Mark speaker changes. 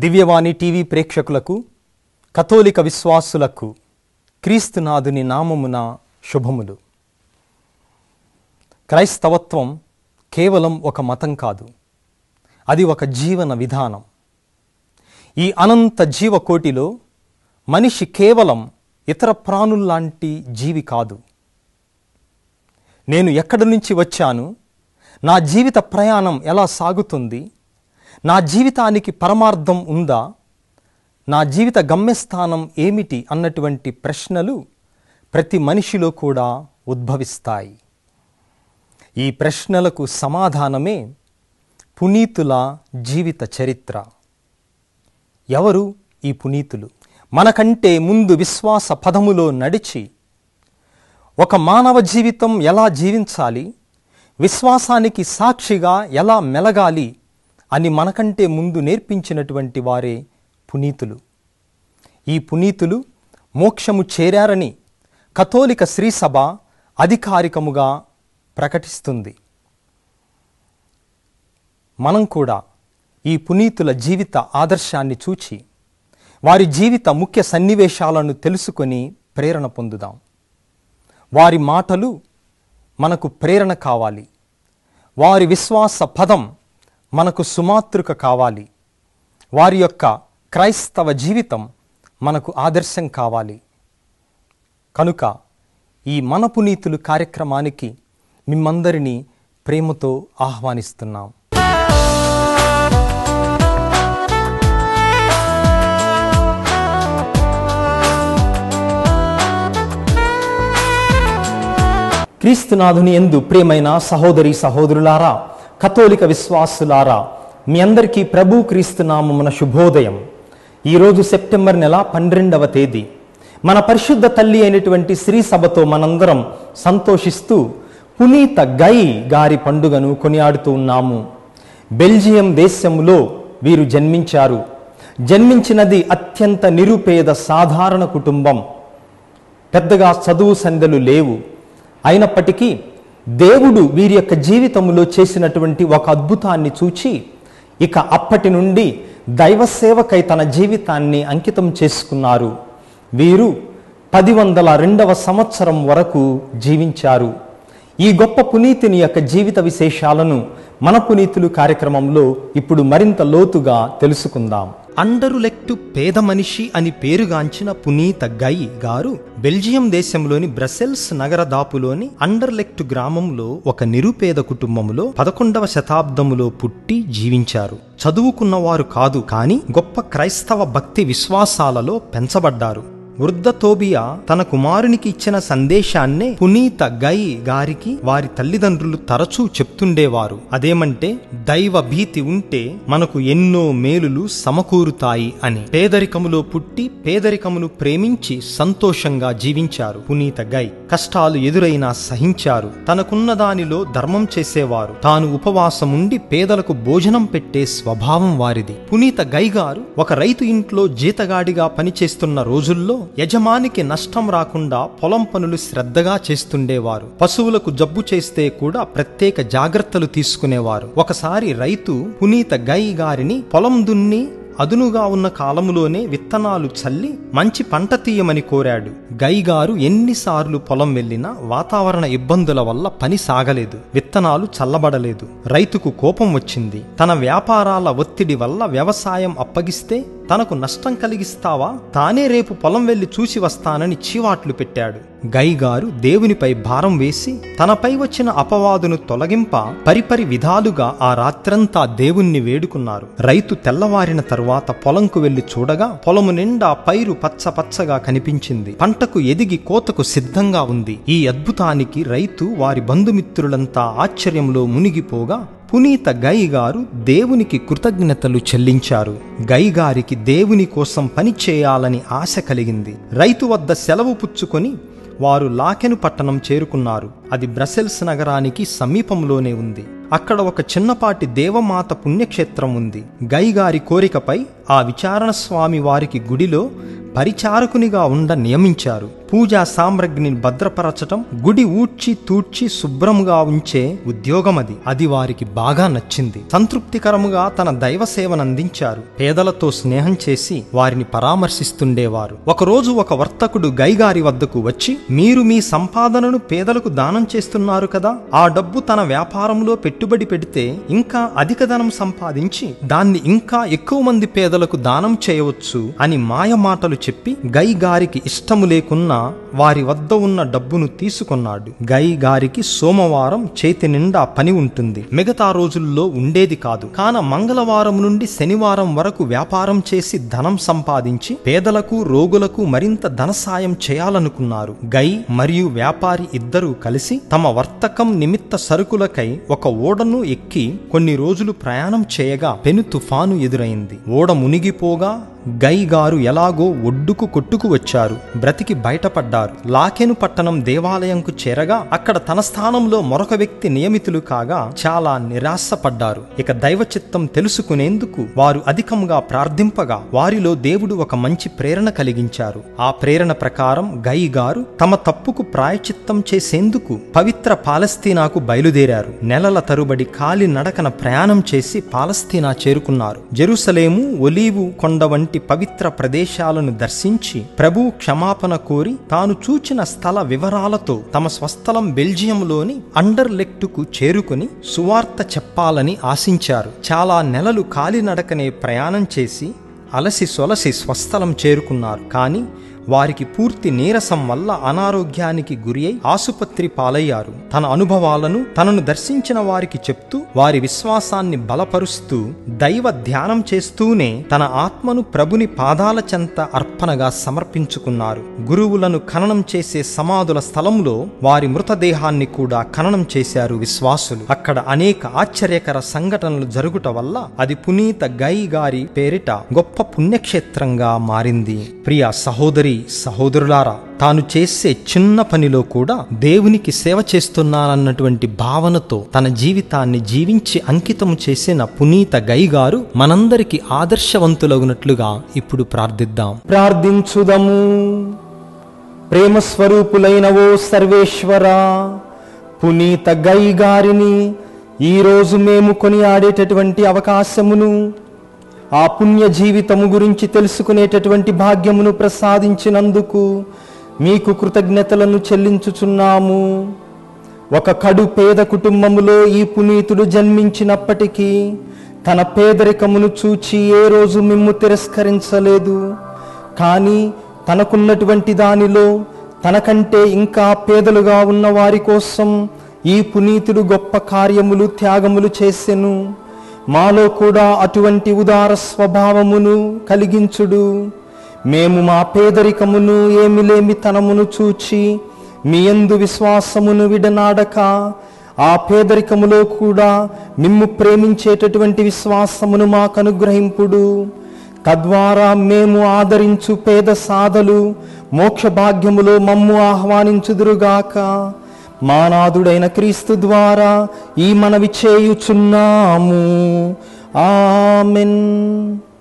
Speaker 1: దివ్యవాణి TV ప్రేక్షకులకు కథోలిక విశ్వాసులకు క్రీస్తునాథుని నామమున శుభములు క్రైస్తవత్వం కేవలం ఒక మతం కాదు అది ఒక జీవన విధానం ఈ అనంత జీవకోటిలో మనిషి కేవలం ఇతర ప్రాణుల్లాంటి జీవి కాదు నేను ఎక్కడి నుంచి వచ్చాను నా జీవిత ప్రయాణం ఎలా సాగుతుంది నా జీవితానికి పరమార్థం ఉందా నా జీవిత గమ్యస్థానం ఏమిటి అన్నటువంటి ప్రశ్నలు ప్రతి మనిషిలో కూడా ఉద్భవిస్తాయి ఈ ప్రశ్నలకు సమాధానమే పునీతుల జీవిత చరిత్ర ఎవరు ఈ పునీతులు మనకంటే ముందు విశ్వాస పదములో నడిచి ఒక మానవ జీవితం ఎలా జీవించాలి విశ్వాసానికి సాక్షిగా ఎలా మెలగాలి అని మనకంటే ముందు నేర్పించినటువంటి వారే పునీతులు ఈ పునీతులు మోక్షము చేరారని కథోలిక శ్రీసభ అధికారికముగా ప్రకటిస్తుంది మనం కూడా ఈ పునీతుల జీవిత ఆదర్శాన్ని చూచి వారి జీవిత ముఖ్య సన్నివేశాలను తెలుసుకొని ప్రేరణ పొందుదాం వారి మాటలు మనకు ప్రేరణ కావాలి వారి విశ్వాస పదం మనకు సుమాతృక కావాలి వారి యొక్క క్రైస్తవ జీవితం మనకు ఆదర్శం కావాలి కనుక ఈ మన పునీతులు కార్యక్రమానికి మిమ్మందరినీ ప్రేమతో ఆహ్వానిస్తున్నాం క్రీస్తునాథుని ఎందు ప్రియమైన సహోదరి సహోదరులారా కథోలిక విశ్వాసులారా మీ అందరికీ ప్రభు క్రీస్తునామమున శుభోదయం ఈరోజు సెప్టెంబర్ నెల పన్నెండవ తేదీ మన పరిశుద్ధ తల్లి అయినటువంటి శ్రీ సభతో మనందరం సంతోషిస్తూ పునీత గై గారి పండుగను కొనియాడుతూ ఉన్నాము బెల్జియం దేశంలో వీరు జన్మించారు జన్మించినది అత్యంత నిరుపేద సాధారణ కుటుంబం పెద్దగా చదువు సందెలు లేవు అయినప్పటికీ దేవుడు వీరి యొక్క జీవితంలో చేసినటువంటి ఒక అద్భుతాన్ని చూచి ఇక అప్పటి నుండి దైవ సేవకై తన జీవితాన్ని అంకితం చేసుకున్నారు వీరు పది వందల రెండవ సంవత్సరం వరకు జీవించారు ఈ గొప్ప పునీతిని యొక్క జీవిత విశేషాలను మన పునీతులు కార్యక్రమంలో ఇప్పుడు మరింత లోతుగా తెలుసుకుందాం అండరులెక్టు పేద మనిషి అని పేరుగాంచిన పునీత గై గారు బెల్జియం దేశంలోని బ్రసెల్స్ నగర దాపులోని అండర్లెక్టు గ్రామంలో ఒక నిరుపేద కుటుంబంలో పదకొండవ శతాబ్దములో పుట్టి జీవించారు చదువుకున్నవారు కాదు కానీ గొప్ప క్రైస్తవ భక్తి విశ్వాసాలలో పెంచబడ్డారు వృద్ధ తోబియా తన కుమారునికి ఇచ్చిన సందేశాన్నే పునీత గై గారికి వారి తల్లిదండ్రులు తరచూ చెప్తుండేవారు అదేమంటే దైవ భీతి ఉంటే మనకు ఎన్నో మేలులు సమకూరుతాయి అని పేదరికములో పుట్టి పేదరికమును ప్రేమించి సంతోషంగా జీవించారు పునీత గై కష్టాలు ఎదురైనా సహించారు తనకున్న దానిలో ధర్మం చేసేవారు తాను ఉపవాసముండి పేదలకు భోజనం పెట్టే స్వభావం వారిది పునీత గై గారు ఒక రైతు ఇంట్లో జీతగాడిగా పనిచేస్తున్న రోజుల్లో యజమానికి నష్టం రాకుండా పొలం పనులు శ్రద్ధగా చేస్తుండేవారు పశువులకు జబ్బు చేస్తే కూడా ప్రత్యేక జాగ్రత్తలు తీసుకునేవారు ఒకసారి రైతు పునీత గై గారిని పొలం దున్ని అదునుగా ఉన్న కాలములోనే విత్తనాలు చల్లి మంచి పంట తీయమని కోరాడు గైగారు ఎన్నిసార్లు పొలం వెళ్లినా వాతావరణ ఇబ్బందుల వల్ల పని సాగలేదు విత్తనాలు చల్లబడలేదు రైతుకు కోపం వచ్చింది తన వ్యాపారాల ఒత్తిడి వల్ల వ్యవసాయం అప్పగిస్తే తనకు నష్టం కలిగిస్తావా తానే రేపు పొలం వెళ్లి చూసి వస్తానని చీవాట్లు పెట్టాడు గైగారు దేవునిపై భారం వేసి తనపై వచ్చిన అపవాదును తొలగింప పరిపరి విధాలుగా ఆ రాత్రంతా దేవుణ్ణి వేడుకున్నారు రైతు తెల్లవారిన తరువాత పొలంకు వెళ్లి చూడగా పొలము నిండా పైరు పచ్చ పచ్చగా కనిపించింది పంటకు ఎదిగి కోతకు సిద్ధంగా ఉంది ఈ అద్భుతానికి రైతు వారి బంధుమిత్రులంతా ఆశ్చర్యంలో మునిగిపోగా పునీత గై గారు దేవునికి కృతజ్ఞతలు చెల్లించారు గై గారికి దేవుని కోసం పని చేయాలని ఆశ కలిగింది రైతు వద్ద సెలవు పుచ్చుకొని వారు లాకెను పట్టణం చేరుకున్నారు అది బ్రసెల్స్ నగరానికి సమీపంలోనే ఉంది అక్కడ ఒక చిన్నపాటి దేవమాత పుణ్యక్షేత్రం ఉంది గైగారి కోరికపై ఆ విచారణ స్వామి వారికి గుడిలో పరిచారకునిగా ఉండ నియమించారు పూజా సామ్రగ్ని భద్రపరచటం గుడి ఊడ్చి తూడ్చి శుభ్రముగా ఉంచే ఉద్యోగం అది అది వారికి బాగా నచ్చింది సంతృప్తికరముగా తన దైవ సేవను అందించారు పేదలతో స్నేహం చేసి వారిని పరామర్శిస్తుండేవారు ఒకరోజు ఒక వర్తకుడు గైగారి వద్దకు వచ్చి మీరు మీ సంపాదనను పేదలకు దానం చేస్తున్నారు కదా ఆ డబ్బు తన వ్యాపారంలో పెట్టుబడి పెడితే ఇంకా అధిక ధనం సంపాదించి దాన్ని ఇంకా ఎక్కువ మంది పేదలకు దానం చేయవచ్చు అని మాయ మాటలు చెప్పి గై గారికి ఇష్టము లేకున్నా వారి వద్ద ఉన్న డబ్బును తీసుకున్నాడు గై గారికి సోమవారం చేతి నిండా పని ఉంటుంది మిగతా రోజుల్లో ఉండేది కాదు కాన మంగళవారం నుండి శనివారం వరకు వ్యాపారం చేసి ధనం సంపాదించి పేదలకు రోగులకు మరింత ధన సాయం చేయాలనుకున్నారు గై మరియు వ్యాపారి ఇద్దరూ కలిసి తమ వర్తకం నిమిత్త సరుకులకై ఒక ఓడను ఎక్కి కొన్ని రోజులు ప్రయాణం చేయగా పెను తుఫాను ఎదురైంది ఓడ మునిగిపోగా గై గారు ఎలాగో ఒడ్డుకు కొట్టుకు వచ్చారు బ్రతికి బయటపడ్డారు లాకెను పట్టణం దేవాలయంకు చేరగా అక్కడ తన స్థానంలో మరొక వ్యక్తి నియమితులు కాగా చాలా నిరాశపడ్డారు ఇక దైవ చిత్తం తెలుసుకునేందుకు వారు అధికంగా ప్రార్థింపగా వారిలో దేవుడు ఒక మంచి ప్రేరణ కలిగించారు ఆ ప్రేరణ ప్రకారం గై గారు తమ తప్పుకు ప్రాయచిత్తం చేసేందుకు పవిత్ర పాలస్తీనాకు బయలుదేరారు నెలల తరుబడి కాలి నడకన ప్రయాణం చేసి పాలస్తీనా చేరుకున్నారు జెరూసలేము ఒలీవు కొండ వంటి పవిత్ర ప్రదేశాలను దర్శించి ప్రభు క్షమాపణ కోరి తాను చూచిన స్థల వివరాలతో తమ స్వస్థలం బెల్జియంలోని అండర్లెక్టుకు చేరుకుని సువార్త చెప్పాలని ఆశించారు చాలా నెలలు కాలినడకనే ప్రయాణం చేసి అలసి సొలసి స్వస్థలం చేరుకున్నారు కానీ వారికి పూర్తి నీరసం వల్ల అనారోగ్యానికి గురి అయి ఆసుపత్రి పాలయ్యారు తన అనుభవాలను తనను దర్శించిన వారికి చెప్తూ వారి విశ్వాసాన్ని బలపరుస్తూ దైవ ధ్యానం చేస్తూనే తన ఆత్మను ప్రభుని పాదాల చెంత అర్పణగా సమర్పించుకున్నారు గురువులను ఖననం చేసే సమాధుల స్థలంలో వారి మృతదేహాన్ని కూడా ఖననం చేశారు విశ్వాసులు అక్కడ అనేక ఆశ్చర్యకర సంఘటనలు జరుగుట వల్ల అది పునీత గై గారి పేరిట గొప్ప పుణ్యక్షేత్రంగా మారింది ప్రియ సహోదరి సహోదరులారా తాను చేసే చిన్న పనిలో కూడా దేవునికి సేవ చేస్తున్నానన్నటువంటి భావనతో తన జీవితాన్ని జీవించి అంకితము చేసిన పునీత గై గారు మనందరికి ఆదర్శవంతులగునట్లుగా ఇప్పుడు ప్రార్థిద్దాం ప్రార్థించుదము ప్రేమ స్వరూపులైన ఓ సర్వేశ్వర పునీత గై గారిని ఈరోజు మేము కొనియాడేటటువంటి అవకాశమును ఆ పుణ్య జీవితము గురించి తెలుసుకునేటటువంటి భాగ్యమును ప్రసాదించినందుకు మీకు కృతజ్ఞతలను చెల్లించుచున్నాము ఒక కడు పేద కుటుంబములో ఈ పునీతుడు జన్మించినప్పటికీ తన పేదరికమును చూచి ఏ రోజు మిమ్ము తిరస్కరించలేదు కానీ తనకున్నటువంటి దానిలో తనకంటే ఇంకా పేదలుగా ఉన్న వారి కోసం ఈ పునీతుడు గొప్ప కార్యములు త్యాగములు చేసెను మాలో కూడా అటువంటి ఉదార స్వభావమును కలిగించుడు మేము మా పేదరికమును ఏమిలేమి తనమును చూచి మీ యందు విశ్వాసమును విడనాడక ఆ పేదరికములో కూడా మిమ్ము ప్రేమించేటటువంటి విశ్వాసమును మాకు అనుగ్రహింపుడు తద్వారా మేము ఆదరించు పేద సాధలు మోక్ష భాగ్యములో మమ్ము ఆహ్వానించుదురుగాక మానాదుడైన క్రీస్తు ద్వారా ఈ మనవి చేయుచున్నాము ఆమెన్